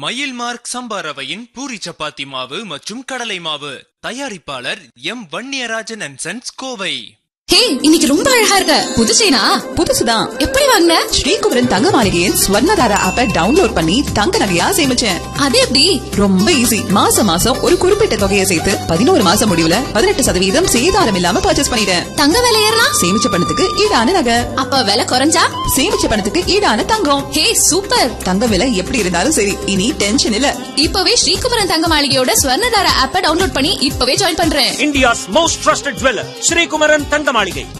மயில் மார்க் சம்பா ரவையின் பூரி சப்பாத்தி மாவு மற்றும் கடலை மாவு தயாரிப்பாளர் M Vanniyarajan and sons Kovai hey இன்னைக்கு ரொம்ப அழகா இருக்க புது செயினா புதுசுதான் எப்படி வாங்கின ஸ்ரீகுமரன் தங்க மாளிகையின் ஸ்வர்ணதாரா ஆப்பை டவுன்லோட் பண்ணி தங்க நகையா சேமிச்சேன் அது எப்படி ரொம்ப ஈஸி மாசம் மாசம் ஒரு குறிப்பிட்ட தொகையை சேர்த்து பதினோரு மாசம் முடிவுல பதினெட்டு சதவீதம் சேதாரம் இல்லாம பர்ச்சேஸ் பண்ணிட்டேன் தங்க விலை ஏறினா சேமிச்ச பணத்துக்கு ஈடான நகை அப்ப விலை குறைஞ்சா சேமிச்ச பணத்துக்கு ஈடான தங்கம் ஹே சூப்பர் தங்க விலை எப்படி இருந்தாலும் சரி இனி டென்ஷன் இல்ல இப்பவே ஸ்ரீகுமரன் தங்க மாளிகையோட ஸ்வர்ணதார ஆப்ப டவுன்லோட் பண்ணி இப்பவே ஜாயின் பண்றேன் India's most trusted jeweler, Sri Kumaran Tangamalige.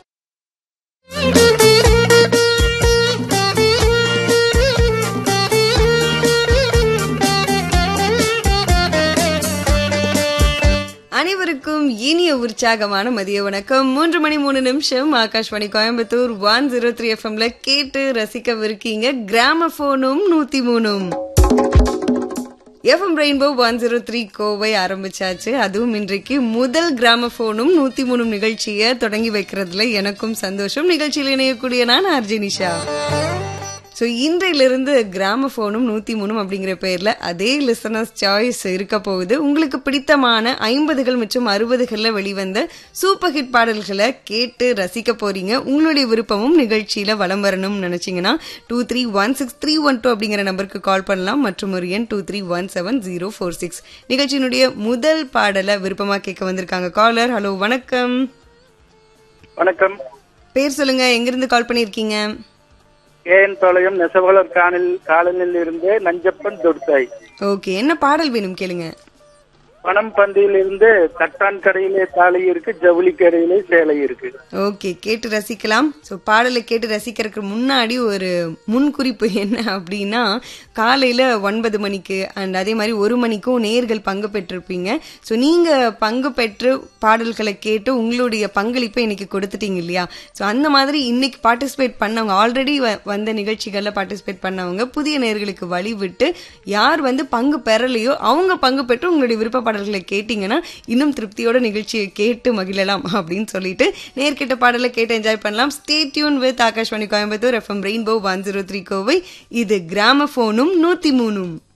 அனைவருக்கும் இனிய உற்சாகமான மதிய வணக்கம் மூன்று மணி மூணு நிமிஷம் Akashvani Coimbatore one zero three எஃப்எம்ல கேட்டு ரசிக்கவிருக்கீங்க கிராமபோனும் நூத்தி மூணும் FM rainbow one zero three Kovai ஆரம்பிச்சாச்சு அதுவும் இன்றைக்கு முதல் கிராமபோனும் நூத்தி மூணும் நிகழ்ச்சியை தொடங்கி வைக்கிறதுல எனக்கும் சந்தோஷம் நிகழ்ச்சியில் இணையக்கூடிய நான் ஆர்ஜி நிஷா ஸோ இன்றையிலிருந்து கிராமபோனும் நூற்றி மூணும் அப்படிங்கிற பேரில் அதே லிசனர்ஸ் சாய்ஸ் இருக்க போகுது உங்களுக்கு பிடித்தமான ஐம்பதுகள் மற்றும் அறுபதுகளில் வெளிவந்த சூப்பர் ஹிட் பாடல்களை கேட்டு ரசிக்க போறீங்க உங்களுடைய விருப்பமும் நிகழ்ச்சியில் வலம் வரணும்னு நினச்சிங்கன்னா two three one six three one two அப்படிங்கிற நம்பருக்கு கால் பண்ணலாம் மற்றும் ஒரு எண் two three one seven zero four six நிகழ்ச்சியினுடைய முதல் பாடலை விருப்பமாக கேட்க வந்திருக்காங்க காலர் ஹலோ வணக்கம் வணக்கம் பேர் சொல்லுங்க எங்கிருந்து கால் பண்ணியிருக்கீங்க ஏஎன் பாளையம் நெசவாளர் காணில் காலனில் இருந்து நஞ்சப்பன் தொடுத்தாய் ஓகே என்ன பாடல் வேணும் கேளுங்க பணம் பந்தியில் இருந்து தட்டான் கடையிலே தாலி இருக்கு ஜவுளி கடையிலே சேலை இருக்கு ஓகே கேட்டு ரசிக்கலாம் ஸோ பாடலை கேட்டு ரசிக்கிறதுக்கு முன்னாடி ஒரு முன்குறிப்பு என்ன அப்படின்னா காலையில் ஒன்பது மணிக்கு அண்ட் அதே மாதிரி ஒரு மணிக்கும் நேர்கள் பங்கு பெற்றிருப்பீங்க ஸோ நீங்கள் பங்கு பெற்று பாடல்களை கேட்டு உங்களுடைய பங்களிப்பை இன்னைக்கு கொடுத்துட்டீங்க இல்லையா ஸோ அந்த மாதிரி இன்னைக்கு பார்ட்டிசிபேட் பண்ணவங்க ஆல்ரெடி வந்த நிகழ்ச்சிகளில் பார்ட்டிசிபேட் பண்ணவங்க புதிய நேர்களுக்கு வழி விட்டு யார் வந்து பங்கு பெறலையோ அவங்க பங்கு பெற்று உங்களுடைய விருப்ப பாடல்களை கேட்டீங்கன்னா இன்னும் திருப்தியோட நிகழ்ச்சியை கேட்டு மகிழலாம் அப்படின்னு சொல்லிட்டு நேர்கிட்ட பாடலை கேட்டு என்ஜாய் பண்ணலாம் stay tune with Akashvani Coimbatore FM rainbow one zero three Kovai இது கிராமபோனும் நூத்தி மூணும்